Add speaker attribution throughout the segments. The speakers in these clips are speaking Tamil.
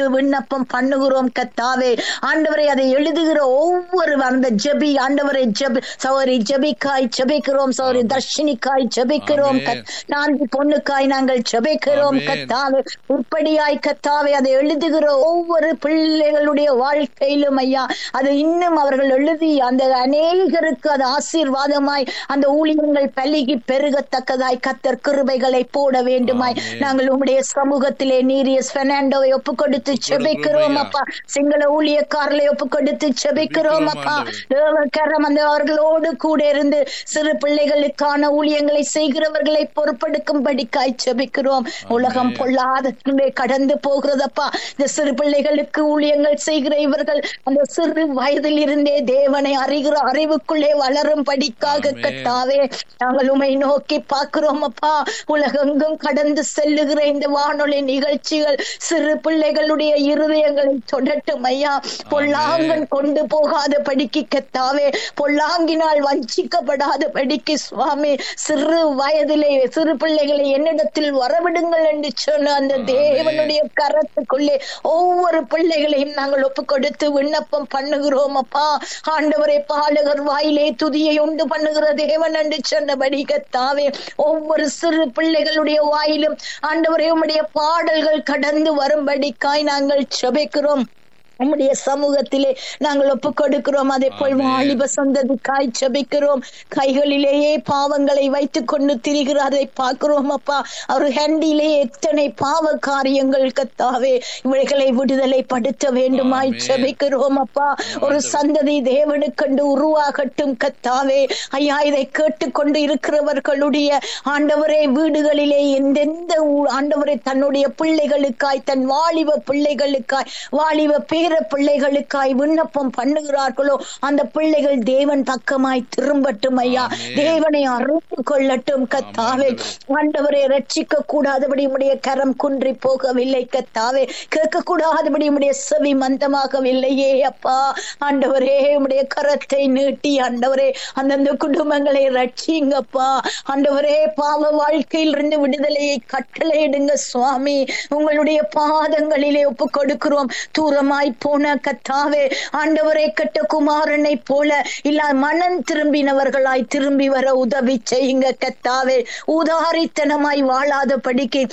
Speaker 1: கொடுத்து விண்ணப்பம் பண்ணுகிறோம் கத்தாவே ஆண்டவரை அதை எழுதுகிற ஒவ்வொரு அந்த ஜெபி ஆண்டவரை ஜெபி சௌரி ஜெபிக்காய் ஜெபிக்கிறோம் சௌரி தர்ஷினிக்காய் ஜெபிக்கிறோம்
Speaker 2: ஆமென்.
Speaker 1: நான்கு பொண்ணுக்காய் நாங்கள் ஜெபிக்கிறோம்
Speaker 2: ஆமென்.
Speaker 1: கத்தாவே உற்படியாய் கத்தாவே அதை எழுதுகிற ஒவ்வொரு பிள்ளைகளுடைய வாழ்க்கையிலும் ஐயா அது இன்னும் அவர்கள் எழுதி அந்த அநேகருக்கு அது ஆசீர்வாதமாய் அந்த ஊழியங்கள் பலுகி பெருகத்தக்கதாய் கத்தர் கிருபைகளை போட வேண்டுமாய்
Speaker 2: ஆமென்.
Speaker 1: நாங்கள் உம்முடைய சமூகத்திலே நீரியஸ் பெர்னாண்டோவை ஒப்பு கொடுத்து செபிக்கிறோம்
Speaker 2: ஐயா.
Speaker 1: அப்பா சிங்கள ஊழியக்காரர்களை ஒப்பு கொடுத்து செபிக்கிறோம் அப்பா தேவக்கரம் அந்த அவர்களோடு கூட இருந்து சிறு பிள்ளைகளுக்கான ஊழியங்களை செய்கிறவர்களை பொறுப்பெடுக்கும்படிக்காய் செபிக்கிறோம் உலகம் பொல்லாத கடந்து போகிறதப்பா இந்த சிறு பிள்ளைகளுக்கு ஊழியங்கள் செய்கிற இவர்கள் அந்த சிறு வயதில் இருந்தே தேவனை அறிகிற அறிவுக்குள்ளே வளரும் படிக்காக
Speaker 2: ஆமென்.
Speaker 1: கத்தாவே நாங்கள் உமை நோக்கி பார்க்கிறோம் அப்பா உலகெங்கும் கடந்து செல்லுகிற இந்த வானொலி நிகழ்ச்சிகள் சிறு பிள்ளைகளுடைய இருதயங்களை தொடட்டும் ஐயா பொல்லாங்கன் கொண்டு போகாத படிக்கு கத்தாவே பொல்லாங்கினால் வஞ்சிக்கப்படாத படிக்கு சுவாமி சிறு வயதிலே சிறு பிள்ளைகளை என்னிடத்தில் வரவிடுங்கள் என்று சொன்ன அந்த தேவனுடைய கரத்துக்குள்ளே ஒவ்வொரு பிள்ளைகளையும் நாங்கள் ஒப்பு கொடுத்து விண்ணப்பம் பண்ணுகிறோம் அப்பா ஆண்டவரை பாலகர் வாயிலே துதியை உண்டு பண்ணுகிற தேவன் என்று சொன்னபடி கத்தாவே ஒவ்வொரு சிறு பிள்ளைகளுடைய வாயிலும் ஆண்டவரே உம்முடைய பாடல்கள் கடந்து வரும்படிக்காய் நாங்கள் செபிக்கிறோம் உம்முடைய சமூகத்திலே நாங்கள் ஒப்பு கொடுக்கிறோம் அதே போல்
Speaker 2: ஆமென்.
Speaker 1: வாலிப சந்ததிக்காய் செபிக்கிறோம் கைகளிலேயே பாவங்களை வைத்துக் கொண்டு திரிகிறதை பார்க்கிறோம் அப்பா அவர் ஹேண்டிலே எத்தனை பாவ காரியங்கள் கத்தாவே இவைகளை விடுதலை படுத்த வேண்டுமாய்
Speaker 2: ஆமென்.
Speaker 1: செபிக்கிறோம் அப்பா ஒரு சந்ததி தேவனுக்கண்டு உருவாகட்டும் கத்தாவே ஐயா இதை கேட்டுக்கொண்டு இருக்கிறவர்களுடைய ஆண்டவரே வீடுகளிலே எந்தெந்த ஊ- ஆண்டவரே தன்னுடைய பிள்ளைகளுக்காய் தன் வாலிப பிள்ளைகளுக்காய் வாலிப பேர பிள்ளைகளுக்காய் விண்ணப்பம் பண்ணுகிறார்களோ அந்த பிள்ளைகள் தேவன் பக்கமாய் திரும்பட்டும் ஐயா
Speaker 2: ஆமென்.
Speaker 1: தேவனை அறிந்து கொள்ளட்டும் கத்தாவே ஆண்டவரை ரட்சிக்க கூடாதபடி உடைய கரம் குன்றி போகவில்லை கத்தாவே கேட்க கூடாதபடி உடைய செவி மந்தமாகவில்லையே அப்பா ஆண்டவரே உடைய கரத்தை நீட்டி ஆண்டவரே அந்தந்த குடும்பங்களை ரட்சிங்கப்பா ஆண்டவரே பாவ வாழ்க்கையில் இருந்து விடுதலையை கட்டளையிடுங்க சுவாமி உங்களுடைய பாதங்களிலே ஒப்பு கொடுக்கிறோம் தூரமாய் போன கத்தாவே ஆண்டவரே கட்ட குமாரனை போல இல்ல மனம் திரும்பினவர்களாய் திரும்பி வர உதவி செய்யுங்க கத்தாவே உதாரித்தனமாய் வாழாத படிக்கு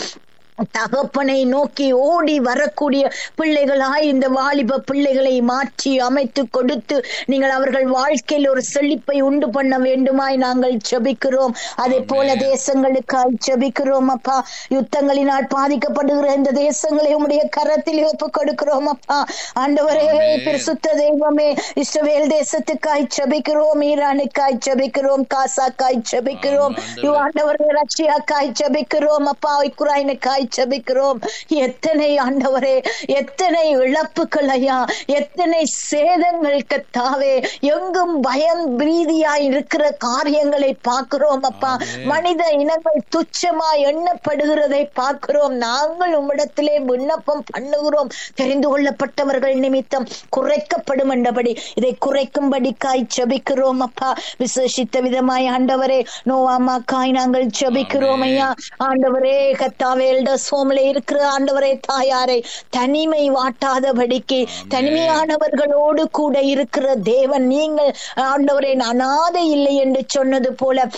Speaker 1: தகப்பனை நோக்கி ஓடி வரக்கூடிய பிள்ளைகளாய் இந்த வாலிப பிள்ளைகளை மாற்றி அமைத்து கொடுத்து நீங்கள் அவர்கள் வாழ்க்கையில் ஒரு செழிப்பை உண்டு பண்ண வேண்டுமாய் நாங்கள் ஜெபிக்கிறோம் அதே போல
Speaker 2: ஆமென்.
Speaker 1: தேசங்களுக்காய் ஜெபிக்கிறோம் அப்பா யுத்தங்களினால் பாதிக்கப்படுகிற இந்த தேசங்களை உம்முடைய கரத்தில் ஒப்பு கொடுக்கிறோம் அப்பா ஆண்டவரே
Speaker 2: ஆமென்.
Speaker 1: பரிசுத்த தெய்வமே இஸ்ரவேல் தேசத்துக்காய் ஜெபிக்கிறோம் ஈரானுக்காய் ஜெபிக்கிறோம் காசாக்காய் ஜெபிக்கிறோம்
Speaker 2: ஆமாம்,
Speaker 1: யூ ஆண்டவரே ரஷ்யாக்காய் ஜெபிக்கிறோம் அப்பா உக்ரைனுக்காய் ஜெபிக்கிறோம் எத்தனை ஆண்டவரே எத்தனை இழப்புகள் ஐயா எத்தனை சேதங்கள் கத்தாவே எங்கும் பயம் பிரீதியாய் இருக்கிற காரியங்களை பார்க்கிறோம் அப்பா
Speaker 2: ஆமென்.
Speaker 1: மனித இனங்கள் துச்சமாய் எண்ணப்படுகிறதை பார்க்கிறோம் நாங்கள் உம்மிடத்திலே விண்ணப்பம் பண்ணுகிறோம் தெரிந்து கொள்ளப்பட்டவர்கள் நிமித்தம் குறைக்கப்படும் என்றபடி இதை குறைக்கும்படிக்காய் ஜெபிக்கிறோம் அப்பா விசேஷித்த விதமாய் ஆண்டவரே நோவாமாக்காய் நாங்கள் ஜெபிக்கிறோம் ஐயா ஆண்டவரே கத்தாவே எல்டர்ஸ் ஹோம்ல இருக்கிற ஆண்டவரே தாயாரை தனிமை வாட்டாதபடிக்கு தனிமையானவர்களோடு கூட இருக்கிற தேவன் நீங்கள் ஆண்டவரே அனாதை இல்லை என்று சொன்னது போல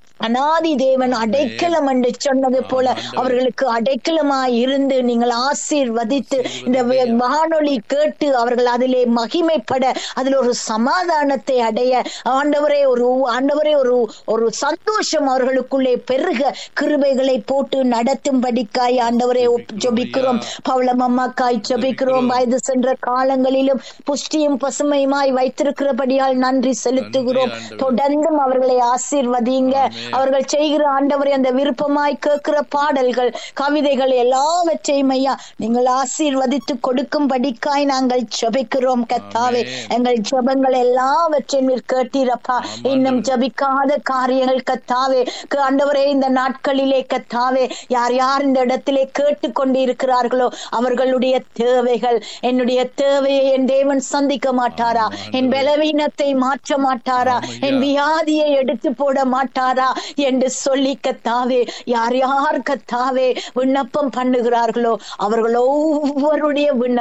Speaker 1: அனாதி தேவன் அடைக்கலம் என்று சொன்னது போல அவர்களுக்கு அடைக்கலமாய் இருந்து நீங்கள் ஆசீர்வதித்து இந்த வே- வானொலி கேட்டு அவர்கள் அதிலே மகிமைப்பட அதில் ஒரு சமாதானத்தை அடைய ஆண்டவரே ஒரு ஆண்டவரே ஒரு ஒரு சந்தோஷம் அவர்களுக்குள்ளே பெருக கிருபைகளை போட்டு நடத்தும்படிக்காய் ஆண்டவரே ஒப்- ஜெபிக்கிறோம் பவளம் அம்மாக்காய் ஜெபிக்கிறோம் வயது சென்ற காலங்களிலும் புஷ்டியும் பசுமையுமாய் வைத்திருக்கிறபடியால் நன்றி செலுத்துகிறோம்
Speaker 2: ஆண்டவரே.
Speaker 1: தொடர்ந்தும் அவர்களை ஆசீர்வதிங்க
Speaker 2: ஆமென்.
Speaker 1: அவர்கள் செய்கிற ஆண்டவரை அந்த விருப்பமாய் கேட்கிற பாடல்கள் கவிதைகள் எல்லாவற்றையும் ஐயா நீங்கள் ஆசீர்வதித்து கொடுக்கும்படிக்காய் நாங்கள் ஜெபிக்கிறோம் கத்தாவே
Speaker 2: ஆமென்.
Speaker 1: எங்கள் ஜெபங்கள் எல்லாவற்றையும் நீர் கேட்டீரப்பா
Speaker 2: ஆமாம்
Speaker 1: இன்னும்
Speaker 2: ஆண்டவரே.
Speaker 1: ஜபிக்காத காரியங்கள் கத்தாவே க- ஆண்டவரே இந்த நாட்களிலே கத்தாவே யார் யார் இந்த இடத்திலே கேட்டுக்கொண்டு இருக்கிறார்களோ அவர்களுடைய தேவைகள் என்னுடைய தேவையை என் தேவன் சந்திக்க மாட்டாரா என் பலவீனத்தை மாற்ற மாட்டாரா
Speaker 2: ஆமையா.
Speaker 1: என் வியாதியை எடுத்து போட மாட்டாரா என்று சொல்லி கத்தாவே யார் யார் கத்தாவே விண்ணப்பம் பண்ணுகிறார்களோ அவர்கள் ஒவ்வொருடைய விண்ணப்பம்